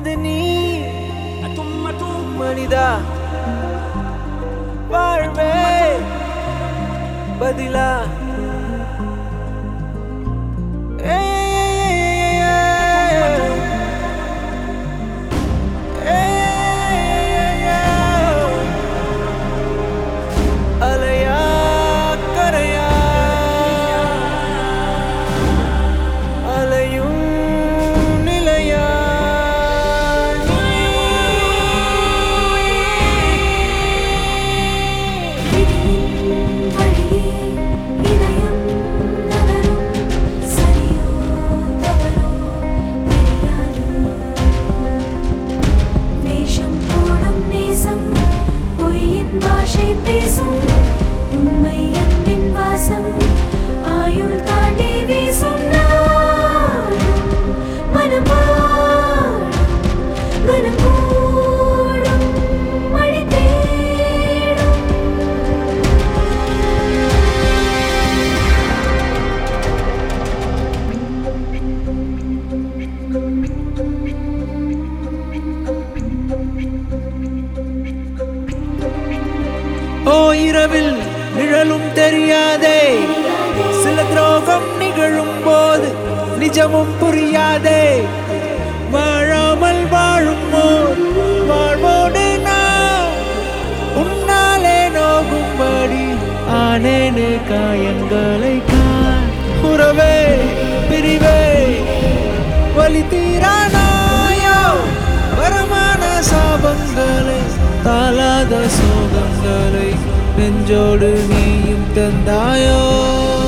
அது நீ மனிதா வாழ்வே பதிலா அலையா கரையா அலையும் நிலையா விதியின் வழியே இதயம் நகரும் சரியோ தவறோ தெரியாது வேஷம் போடும் நேசம் பொய்யின் பாஷை பேசும் உண்மை அன்பின் வாசம் ஆயுள் தாண்டி வீசும் நாளும் மனமாடும் கனமூடும் மழை தேடும் ஓ இரவில் நிழலும் தெரியாதே சில துரோகம் நிகழும் போது நிஜமும் புரியாதே வாழாமல் வாழும் போர் வாழ்வோடு நான் உன்னாலே நோகும்படி ஆனேனு காயங்களை காண் உறவே பிரிவே வலி தீரானாயோ வரமான சாபங்களை தாளாத சோகங்களை நெஞ்சோடு நீயும் தந்தாயோ